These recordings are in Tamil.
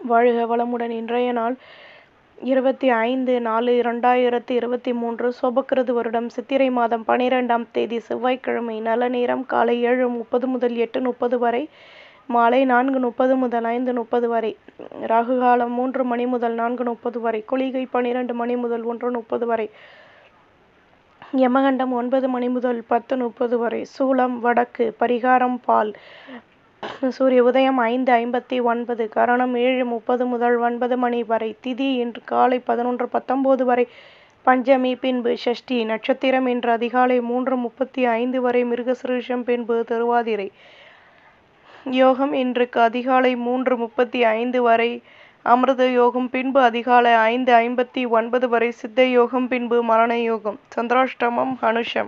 வாழ்க வளமுடன் இன்றைய நாள் இருபத்தி ஐந்து நாலு இரண்டாயிரத்தி இருபத்தி மூன்று சோபக்கிருது வருடம் சித்திரை மாதம் பனிரெண்டாம் தேதி செவ்வாய்க்கிழமை நல்ல நேரம் காலை ஏழு முப்பது முதல் எட்டு முப்பது வரை மாலை நான்கு முப்பது முதல் ஐந்து முப்பது வரை ராகு காலம் மூன்று மணி முதல் நான்கு முப்பது வரை குளிகை பன்னிரண்டு மணி முதல் ஒன்று முப்பது வரை யமகண்டம் ஒன்பது மணி முதல் பத்து முப்பது வரை சூலம் வடக்கு பரிகாரம் பால் சூரிய உதயம் ஐந்து ஐம்பத்தி ஒன்பது கரணம் ஏழு முப்பது முதல் ஒன்பது மணி வரை திதி இன்று காலை பதினொன்று பத்தொன்பது வரை பஞ்சமி பின்பு ஷஷ்டி நட்சத்திரம் இன்று அதிகாலை மூன்று முப்பத்தி ஐந்து வரை மிருகசிருஷம் பின்பு திருவாதிரை யோகம் இன்றுக்கு அதிகாலை மூன்று முப்பத்தி ஐந்து வரை அமிர்த யோகம் பின்பு அதிகாலை ஐந்து ஐம்பத்தி ஒன்பது வரை சித்த யோகம் பின்பு மரண யோகம் சந்திராஷ்டமம் ஹனுஷம்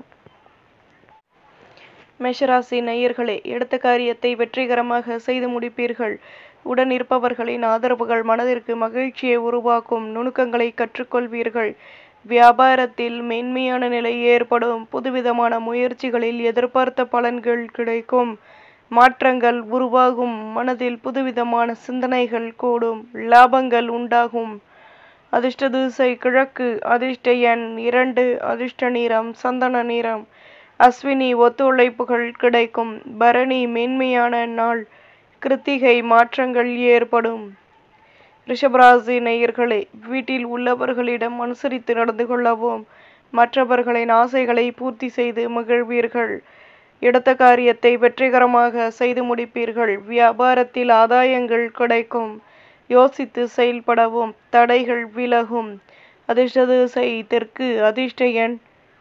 மேஷராசி நேயர்களே எடுத்த காரியத்தை வெற்றிகரமாக செய்து முடிப்பீர்கள் உடன் இருப்பவர்களின் ஆதரவுகள் மனதிற்கு மகிழ்ச்சியை உருவாக்கும் நுணுக்கங்களை கற்றுக்கொள்வீர்கள் வியாபாரத்தில் மென்மையான நிலை ஏற்படும் புதுவிதமான முயற்சிகளில் எதிர்பார்த்த பலன்கள் கிடைக்கும் மாற்றங்கள் உருவாகும் மனதில் புதுவிதமான சிந்தனைகள் கூடும் லாபங்கள் உண்டாகும் அதிர்ஷ்ட திசை கிழக்கு அதிர்ஷ்ட எண் இரண்டு அதிர்ஷ்ட நிறம் சந்தன நிறம் அஸ்வினி ஒத்துழைப்புகள் கிடைக்கும் பரணி மென்மையான நாள் கிருத்திகை மாற்றங்கள் ஏற்படும் ரிஷபராசி நேயர்களே வீட்டில் உள்ளவர்களிடம் அனுசரித்து நடந்து கொள்ளவும் மற்றவர்களின் ஆசைகளை பூர்த்தி செய்து மகிழ்வீர்கள் எடுத்த காரியத்தை வெற்றிகரமாக செய்து முடிப்பீர்கள் வியாபாரத்தில் ஆதாயங்கள் கிடைக்கும் யோசித்து செயல்படவும் தடைகள் விலகும் அதிர்ஷ்ட திசை தெற்கு அதிர்ஷ்ட எண்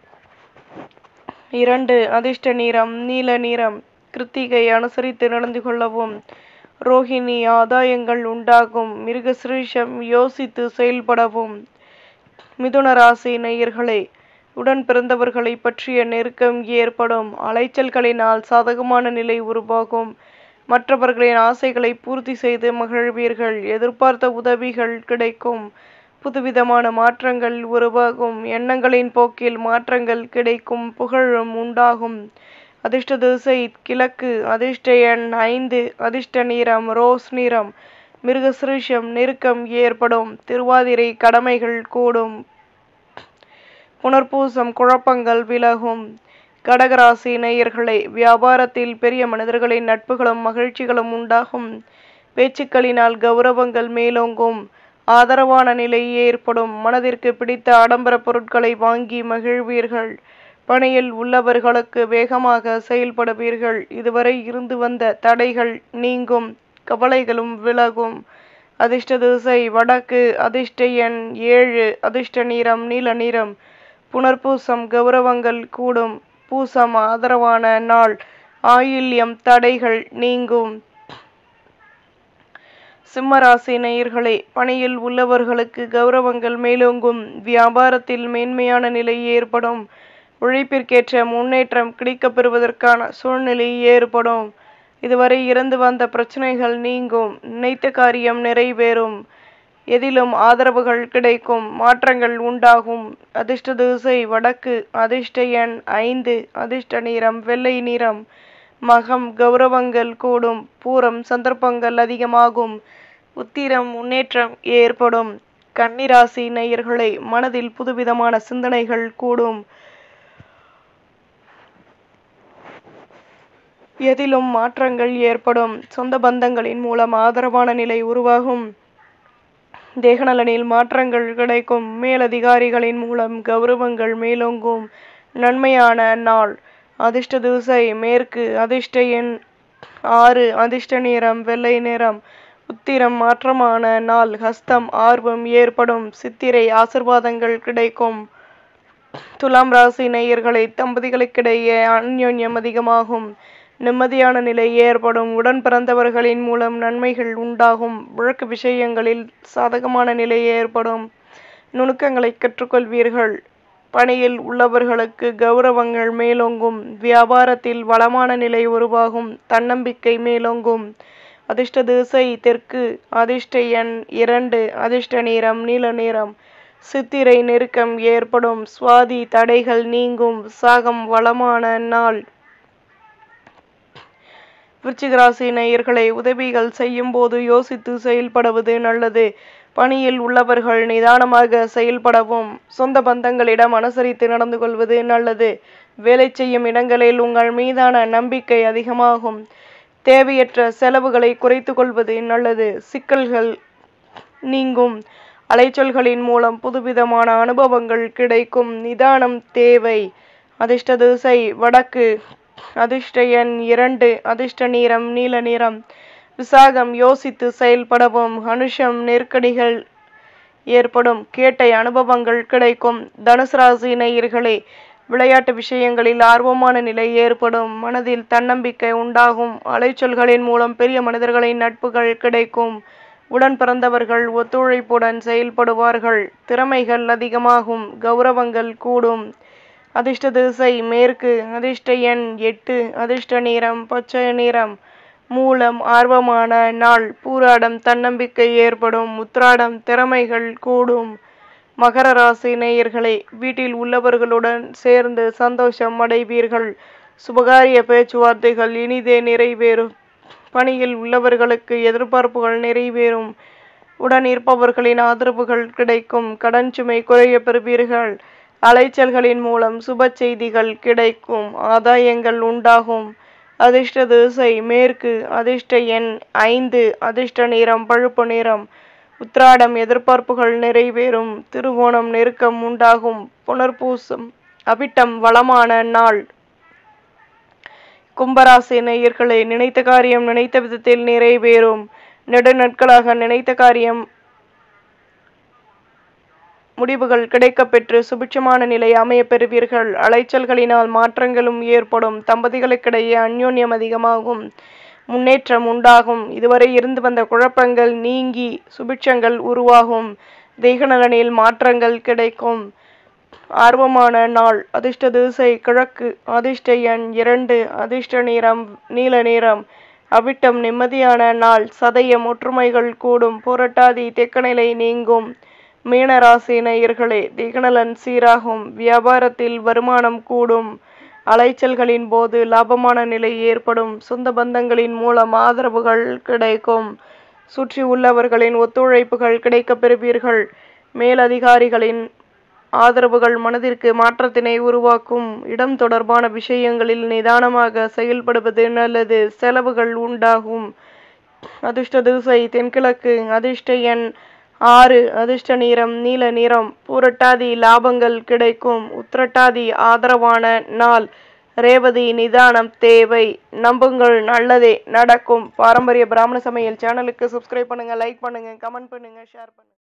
இரண்டு அதிர்ஷ்ட நிறம் நீல நிறம் கிருத்திகை அனுசரித்து நடந்து கொள்ளவும் ரோஹிணி ஆதாயங்கள் உண்டாகும் மிருகசிரீஷம் யோசித்து செயல்படவும் மிதுன ராசி நேயர்களே உடன் பிறந்தவர்களை பற்றிய நெருக்கம் ஏற்படும் அலைச்சல்களினால் சாதகமான நிலை உருவாகும் மற்றவர்களின் ஆசைகளை பூர்த்தி செய்து மகிழ்வீர்கள் எதிர்பார்த்த உதவிகள் கிடைக்கும் புதுவிதமான மாற்றங்கள் உருவாகும் எண்ணங்களின் போக்கில் மாற்றங்கள் கிடைக்கும் புகழும் உண்டாகும் அதிர்ஷ்ட திசை கிழக்கு அதிர்ஷ்ட எண் ஐந்து அதிர்ஷ்ட நிறம் ரோஸ் நிறம் மிருகசிருஷம் நெருக்கம் ஏற்படும் திருவாதிரை கடமைகள் கூடும் புனர்பூசம் குழப்பங்கள் விலகும் கடகராசி நேயர்களே வியாபாரத்தில் பெரிய மனிதர்களின் நட்புகளும் மகிழ்ச்சிகளும் உண்டாகும் பேச்சுக்களினால் கௌரவங்கள் மேலோங்கும் ஆதரவான நிலை ஏற்படும் மனதிற்கு பிடித்த ஆடம்பர பொருட்களை வாங்கி மகிழ்வீர்கள் பணியில் உள்ளவர்களுக்கு வேகமாக செயல்படுவீர்கள் இதுவரை இருந்து வந்த தடைகள் நீங்கும் கவலைகளும் விலகும் அதிர்ஷ்ட திசை வடக்கு அதிர்ஷ்ட எண் ஏழு அதிர்ஷ்ட நிறம் நீல நிறம் புனர்பூசம் கௌரவங்கள் கூடும் பூசம் ஆதரவான நாள் ஆயில்யம் தடைகள் நீங்கும் சிம்மராசி நேயர்களே பணியில் உள்ளவர்களுக்கு கௌரவங்கள் மேலோங்கும் வியாபாரத்தில் மேன்மையான நிலை ஏற்படும் உழைப்பிற்கேற்ற முன்னேற்றம் கிடைக்கப் பெறுவதற்கான சூழ்நிலை ஏற்படும் இதுவரை இருந்து வந்த பிரச்சனைகள் நீங்கும் நினைத்த காரியம் நிறைவேறும் எதிலும் ஆதரவுகள் கிடைக்கும் மாற்றங்கள் உண்டாகும் அதிர்ஷ்ட திசை வடக்கு அதிர்ஷ்ட எண் ஐந்து அதிர்ஷ்ட நிறம் வெள்ளை நிறம் மகம் கௌரவங்கள் கூடும் பூரம் சந்தர்ப்பங்கள் அதிகமாகும் உத்திரம் முன்னேற்றம் ஏற்படும் கன்னிராசி நேயர்களை மனதில் புதுவிதமான சிந்தனைகள் கூடும் எதிலும் மாற்றங்கள் ஏற்படும் சொந்த பந்தங்களின் மூலம் ஆதரவான நிலை உருவாகும் தேகநலனில் மாற்றங்கள் கிடைக்கும் மேலதிகாரிகளின் மூலம் கௌரவங்கள் மேலோங்கும் நன்மையான நாள் அதிர்ஷ்ட திசை மேற்கு அதிர்ஷ்ட எண் ஆறு அதிர்ஷ்ட நிறம் வெள்ளை நிறம் உத்திரம் மாற்றமான நாள் ஹஸ்தம் ஆர்வம் ஏற்படும் சித்திரை ஆசிர்வாதங்கள் கிடைக்கும் துலாம் ராசி நேயர்களை தம்பதிகளுக்கிடையே அந்யோன்யம் அதிகமாகும் நிம்மதியான நிலை ஏற்படும் உடன் பிறந்தவர்களின் மூலம் நன்மைகள் உண்டாகும் வழக்கு விஷயங்களில் சாதகமான நிலை ஏற்படும் நுணுக்கங்களை கற்றுக்கொள்வீர்கள் பணியில் உள்ளவர்களுக்கு கௌரவங்கள் மேலோங்கும் வியாபாரத்தில் வளமான நிலை உருவாகும் தன்னம்பிக்கை மேலோங்கும் அதிர்ஷ்ட திசை தெற்கு அதிர்ஷ்ட எண் இரண்டு அதிர்ஷ்ட நிறம் நீல நிறம் சித்திரை நெருக்கம் ஏற்படும் சுவாதி தடைகள் நீங்கும் சாகம் வளமான நாள் விருச்சிக ராசி நேயர்களை உதவிகள் செய்யும் போது யோசித்து செயல்படுவது நல்லது பணியில் உள்ளவர்கள் நிதானமாக செயல்படவும் சொந்த பந்தங்களிடம் அனுசரித்து நடந்து கொள்வது நல்லது வேலை செய்யும் இடங்களில் உங்கள் மீதான நம்பிக்கை அதிகமாகும் தேவையற்ற செலவுகளை குறைத்து கொள்வது நல்லது சிக்கல்கள் நீங்கும் அலைச்சல்களின் மூலம் புதுவிதமான அனுபவங்கள் கிடைக்கும் நிதானம் தேவை அதிர்ஷ்ட திசை வடக்கு அதிர்ஷ்ட எண் இரண்டு அதிர்ஷ்ட நிறம் நீல நிறம் விசாகம் யோசித்து செயல்படவும் அனுஷம் நெருக்கடிகள் ஏற்படும் கேட்டை அனுபவங்கள் கிடைக்கும் தனுசு ராசி நேயர்களே விளையாட்டு விஷயங்களில் ஆர்வமான நிலை ஏற்படும் மனதில் தன்னம்பிக்கை உண்டாகும் அலைச்சல்களின் மூலம் பெரிய மனிதர்களின் நட்புகள் கிடைக்கும் உடன் பிறந்தவர்கள் ஒத்துழைப்புடன் செயல்படுவார்கள் திறமைகள் அதிகமாகும் கௌரவங்கள் கூடும் அதிர்ஷ்ட திசை மேற்கு அதிர்ஷ்ட எண் எட்டு அதிர்ஷ்ட நிறம் பச்சை நிறம் மூலம் ஆர்வமான நாள் பூராடம் தன்னம்பிக்கை ஏற்படும் உத்ராடம் திறமைகள் கூடும் மகர ராசி நேயர்களே வீட்டில் உள்ளவர்களுடன் சேர்ந்து சந்தோஷம் அடைவீர்கள் சுபகாரிய பேச்சுவார்த்தைகள் இனிதே நிறைவேறும் பணியில் உள்ளவர்களுக்கு எதிர்பார்ப்புகள் நிறைவேறும் உடன் இருப்பவர்களின் ஆதரவுகள் கிடைக்கும் கடன் சுமை குறைய பெறுவீர்கள் அலைச்சல்களின் மூலம் சுப செய்திகள் கிடைக்கும் ஆதாயங்கள் உண்டாகும் அதிர்ஷ்ட திசை மேற்கு அதிர்ஷ்ட எண் ஐந்து அதிர்ஷ்ட நிறம் பழுப்பு நிறம் உத்ராடம் எதிர்பார்ப்புகள் நிறைவேறும் திருவோணம் நெருக்கம் உண்டாகும் புனர்பூசம் அவிட்டம் வளமான நாள் கும்பராசி நேயர்களை நினைத்த காரியம் நினைத்த விதத்தில் நிறைவேறும் நெடுநாட்களாக நினைத்த காரியம் முடிவுகள் கிடைக்கப்பெற்று சுபிட்சமான நிலை அமைய பெறுவீர்கள் அலைச்சல்களினால் மாற்றங்களும் ஏற்படும் தம்பதிகளுக்கிடையே அந்யோன்யம் அதிகமாகும் முன்னேற்றம் உண்டாகும் இதுவரை இருந்து வந்த குழப்பங்கள் நீங்கி சுபிட்சங்கள் உருவாகும் தேகநலனில் மாற்றங்கள் கிடைக்கும் ஆர்வமான நாள் அதிர்ஷ்ட திசை கிழக்கு அதிர்ஷ்ட எண் இரண்டு அதிர்ஷ்ட நிறம் நீல நிறம் அவிட்டம் நிம்மதியான நாள் சதயம் ஒற்றுமைகள் கூடும் புரட்டாதி தெக்கநிலை நீங்கும் மீனராசி நேயர்களே திகநலன் சீராகும் வியாபாரத்தில் வருமானம் கூடும் அலைச்சல்களின் போது லாபமான நிலை ஏற்படும் சொந்த பந்தங்களின் மூலம் ஆதரவுகள் கிடைக்கும் சுற்றி உள்ளவர்களின் ஒத்துழைப்புகள் கிடைக்கப் பெறுவீர்கள் மேலதிகாரிகளின் ஆதரவுகள் மனதிற்கு மாற்றத்தினை உருவாக்கும் இடம் தொடர்பான விஷயங்களில் நிதானமாக செயல்படுவது நல்லது செலவுகள் உண்டாகும் அதிர்ஷ்ட திசை தென்கிழக்கு அதிர்ஷ்ட எண் ஆறு அதிர்ஷ்ட நிறம் நீல நிறம் பூரட்டாதி லாபங்கள் கிடைக்கும் உத்திரட்டாதி ஆதரவான நாள் ரேவதி நிதானம் தேவை நம்புங்கள் நல்லதே நடக்கும் பாரம்பரிய பிராமண சமையல் சேனலுக்கு சப்ஸ்கிரைப் பண்ணுங்க லைக் பண்ணுங்க கமெண்ட் பண்ணுங்க ஷேர் பண்ணுங்க